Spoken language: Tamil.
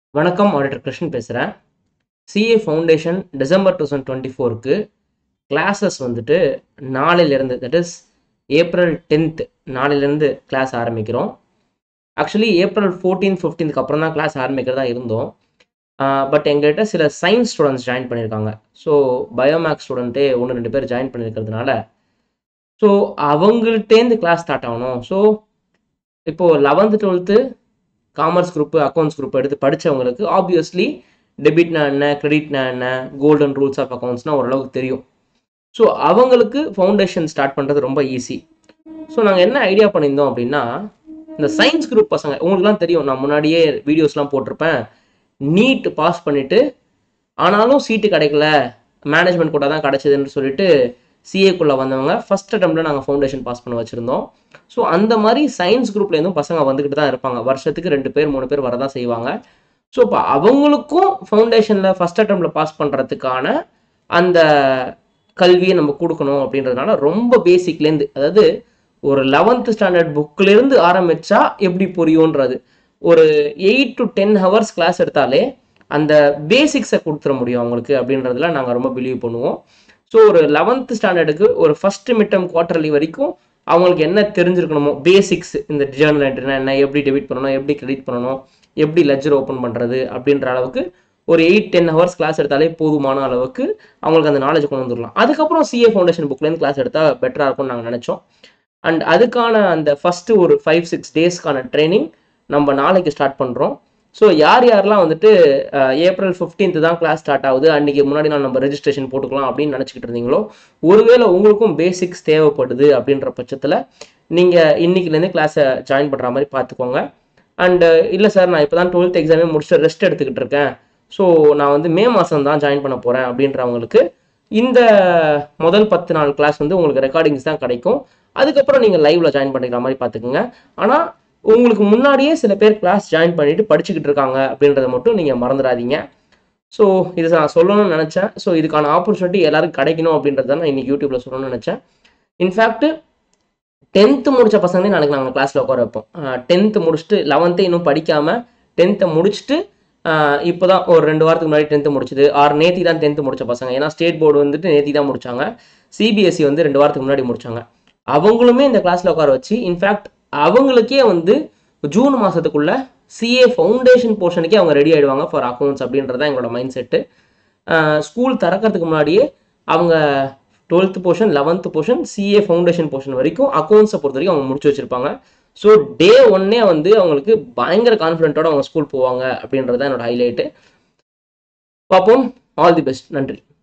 வணக்கம் ஆடிட்டர் கிருஷ்ணன் பேசுகிறேன் CA foundation December two thousand twenty ஃபோருக்கு கிளாஸஸ் வந்துட்டு நாளையிலேருந்து தட் இஸ் ஏப்ரல் டென்த்து நாளையிலேருந்து கிளாஸ் ஆரம்பிக்கிறோம் ஆக்சுவலி ஏப்ரல் ஃபோர்டீன் ஃபிஃப்டீன்க்கு அப்புறம் தான் கிளாஸ் ஆரம்பிக்கிறதா இருந்தோம் பட் எங்கள்கிட்ட சில சயின்ஸ் ஸ்டூடெண்ட்ஸ் ஜாயின் பண்ணியிருக்காங்க ஸோ பயோமேக்ஸ் ஸ்டூடெண்ட்டே ஒன்று ரெண்டு பேர் ஜாயின் பண்ணியிருக்கிறதுனால ஸோ அவங்கள்ட்டேருந்து கிளாஸ் ஸ்டார்ட் ஆகணும் ஸோ இப்போது eleventh twelfth commerce group accounts group எடுத்து படித்தவங்களுக்கு ஆப்வியஸ்லி டெபிட்னா என்ன கிரெடிட்னா என்ன கோல்டன் ரூல்ஸ் ஆஃப் அக்கௌண்ட்ஸ்னால் ஓரளவுக்கு தெரியும் ஸோ அவங்களுக்கு ஃபவுண்டேஷன் ஸ்டார்ட் பண்ணுறது ரொம்ப ஈஸி ஸோ நாங்கள் என்ன ஐடியா பண்ணியிருந்தோம் அப்படின்னா இந்த சயின்ஸ் குரூப் பசங்க உங்களுக்குலாம் தெரியும் நான் முன்னாடியே வீடியோஸ்லாம் போட்டிருப்பேன் நீட் பாஸ் பண்ணிவிட்டு ஆனாலும் சீட்டு கிடைக்கல மேனேஜ்மெண்ட் கூட தான் கிடச்சிதுன்னு சொல்லிட்டு சிஏக்குள்ளே வந்தவங்க ஃபஸ்ட் அட்டம்ப்டில் நாங்கள் ஃபவுண்டேஷன் பாஸ் பண்ண வச்சுருந்தோம் ஸோ அந்த மாதிரி சயின்ஸ் குரூப்லேருந்தும் பசங்க வந்துக்கிட்டு தான் இருப்பாங்க வருஷத்துக்கு ரெண்டு பேர் மூணு பேர் வரதான் செய்வாங்க ஸோ இப்போ அவங்களுக்கும் ஃபவுண்டேஷனில் ஃபஸ்ட் அட்டம்ப்டில் பாஸ் பண்ணுறதுக்கான அந்த கல்வியை நம்ம கொடுக்கணும் அப்படின்றதுனால ரொம்ப பேசிக்லேருந்து அதாவது ஒரு லெவன்த்து ஸ்டாண்டர்ட் புக்லேருந்து ஆரம்பித்தா எப்படி புரியுன்றது ஒரு eight to ten hours class எடுத்தாலே அந்த பேசிக்ஸை கொடுத்துட முடியும் அவங்களுக்கு அப்படின்றதுல நாங்கள் ரொம்ப பிலீவ் பண்ணுவோம் ஸோ ஒரு லெவன்த்து ஸ்டாண்டர்டுக்கு ஒரு ஃபஸ்ட்டு மிட்டம் குவார்டர்லி வரைக்கும் அவங்களுக்கு என்ன தெரிஞ்சிருக்கணுமோ பேசிக்ஸ் இந்த ஜேர்னல் என்ட்ரினா என்ன எப்படி டெபிட் பண்ணணும் எப்படி கிரெடிட் பண்ணணும் எப்படி லெஜர் ஓப்பன் பண்ணுறது அப்படின்ற அளவுக்கு ஒரு எயிட் டென் ஹவர்ஸ் கிளாஸ் எடுத்தாலே போதுமான அளவுக்கு அவங்களுக்கு அந்த நாலேஜ் கொண்டு வந்துடலாம் அதுக்கப்புறம் சிஏ ஃபவுண்டேஷன் புக்லேருந்து கிளாஸ் எடுத்தால் பெட்டராக இருக்கும்னு நாங்கள் நினச்சோம் அண்ட் அதுக்கான அந்த ஃபஸ்ட்டு ஒரு ஃபைவ் சிக்ஸ் டேஸ்க்கான ட்ரைனிங் நம்ம நாளைக்கு ஸ்டார்ட் பண்ணுறோம் ஸோ யார் யாரெல்லாம் வந்துட்டு ஏப்ரல் ஃபிஃப்டீன்த்து தான் கிளாஸ் ஸ்டார்ட் ஆகுது அன்றைக்கி முன்னாடி நான் நம்ம ரெஜிஸ்ட்ரேஷன் போட்டுக்கலாம் அப்படின்னு நினச்சிக்கிட்டு இருந்தீங்களோ ஒருவேளை உங்களுக்கும் பேசிக்ஸ் தேவைப்படுது அப்படின்ற பட்சத்தில் நீங்கள் இன்னைக்குலேருந்து கிளாஸை ஜாயின் பண்ணுற மாதிரி பார்த்துக்கோங்க அண்டு இல்லை சார் நான் இப்போ தான் டுவெல்த் எக்ஸாமே முடிச்சுட்டு ரெஸ்ட் எடுத்துக்கிட்டு இருக்கேன் ஸோ நான் வந்து மே மாதம் தான் ஜாயின் பண்ண போகிறேன் அப்படின்றவங்களுக்கு இந்த முதல் பத்து நாள் கிளாஸ் வந்து உங்களுக்கு ரெக்கார்டிங்ஸ் தான் கிடைக்கும் அதுக்கப்புறம் நீங்கள் லைவ்ல ஜாயின் பண்ணிக்கிற மாதிரி பார்த்துக்குங்க ஆனால் உங்களுக்கு முன்னாடியே சில பேர் கிளாஸ் ஜாயின் பண்ணிட்டு படிச்சுக்கிட்டு இருக்காங்க அப்படின்றத மட்டும் நீங்கள் மறந்துடாதீங்க ஸோ இது நான் சொல்லணும்னு நினச்சேன் ஸோ இதுக்கான ஆப்பர்ச்சுனிட்டி எல்லாருக்கும் கிடைக்கணும் அப்படின்றத நான் இன்னைக்கு யூடியூப்ல சொல்லணும்னு நினச்சேன் இன்ஃபேக்ட் டென்த்து முடிச்ச பசங்களே நாளைக்கு நாங்கள் கிளாஸில் உட்கார வைப்போம் டென்த்து முடிச்சுட்டு லெவன்த்து இன்னும் படிக்காமல் டென்த்தை முடிச்சுட்டு இப்போ தான் ஒரு ரெண்டு வாரத்துக்கு முன்னாடி டென்த்து முடிச்சுது ஆறு நேத்தி தான் டென்த்து முடிச்ச பசங்க ஏன்னா ஸ்டேட் போர்டு வந்துட்டு நேத்தி தான் முடிச்சாங்க சிபிஎஸ்சி வந்து ரெண்டு வாரத்துக்கு முன்னாடி முடிச்சாங்க அவங்களுமே இந்த கிளாஸில் உட்கார வச்சு இன்ஃபேக்ட் அவங்களுக்கே வந்து ஜூன் மாதத்துக்குள்ள சிஏ ஃபவுண்டேஷன் போர்ஷனுக்கே அவங்க ரெடி ஆகிடுவாங்க ஃபார் அக்கௌண்ட்ஸ் அப்படின்றது தான் எங்களோட மைண்ட் செட்டு ஸ்கூல் திறக்கிறதுக்கு முன்னாடியே அவங்க twelfth portion eleventh portion CA foundation portion வரைக்கும் அக்கௌண்ட்ஸை பொறுத்த வரைக்கும் அவங்க முடிச்சு வச்சிருப்பாங்க ஸோ டே ஒன்னே வந்து அவங்களுக்கு பயங்கர கான்ஃபிடென்ட்டோட அவங்க ஸ்கூல் போவாங்க அப்படின்றது தான் என்னோட ஹைலைட்டு பார்ப்போம் ஆல் தி பெஸ்ட் நன்றி